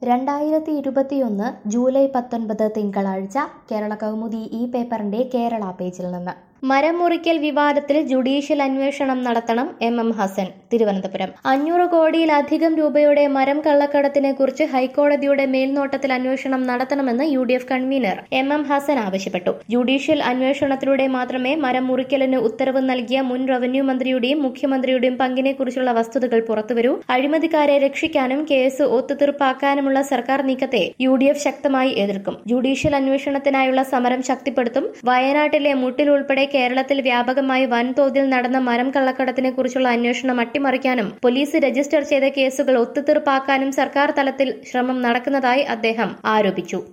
രണ്ടായിരത്തി ഇരുപത്തിയൊന്ന് ജൂലൈ പത്തൊൻപത് തിങ്കളാഴ്ച കേരള കൗമുദി ഈ പേപ്പറിന്റെ കേരള പേജിൽ നിന്ന് മരം മുറിക്കൽ വിവാദത്തിൽ ജുഡീഷ്യൽ അന്വേഷണം നടത്തണം എം എം ഹസൻ തിരുവനന്തപുരം അഞ്ഞൂറ് കോടിയിലധികം രൂപയുടെ മരം കള്ളക്കടത്തിനെ കുറിച്ച് ഹൈക്കോടതിയുടെ മേൽനോട്ടത്തിൽ അന്വേഷണം നടത്തണമെന്ന് U D F convener M M Hasan ആവശ്യപ്പെട്ടു ജുഡീഷ്യൽ അന്വേഷണത്തിലൂടെ മാത്രമേ മരം മുറിക്കലിന് ഉത്തരവ് നൽകിയ മുൻ റവന്യൂ മന്ത്രിയുടെയും മുഖ്യമന്ത്രിയുടെയും പങ്കിനെക്കുറിച്ചുള്ള വസ്തുതകൾ പുറത്തുവരൂ അഴിമതിക്കാരെ രക്ഷിക്കാനും കേസ് ഒത്തുതീർപ്പാക്കാനുമുള്ള സർക്കാർ നീക്കത്തെ യു ഡി എഫ് ശക്തമായി എതിർക്കും ജുഡീഷ്യൽ അന്വേഷണത്തിനായുള്ള സമരം ശക്തിപ്പെടുത്തും വയനാട്ടിലെ മുട്ടിൽ ഉൾപ്പെടെ കേരളത്തിൽ വ്യാപകമായി വൻതോതിൽ നടന്ന മരം കള്ളക്കടത്തിനെ കുറിച്ചുള്ള അന്വേഷണം അട്ടിമറിക്കാനും പോലീസ് രജിസ്റ്റർ ചെയ്ത കേസുകൾ ഒത്തുതീർപ്പാക്കാനും സർക്കാർ തലത്തിൽ ശ്രമം നടക്കുന്നതായി അദ്ദേഹം ആരോപിച്ചു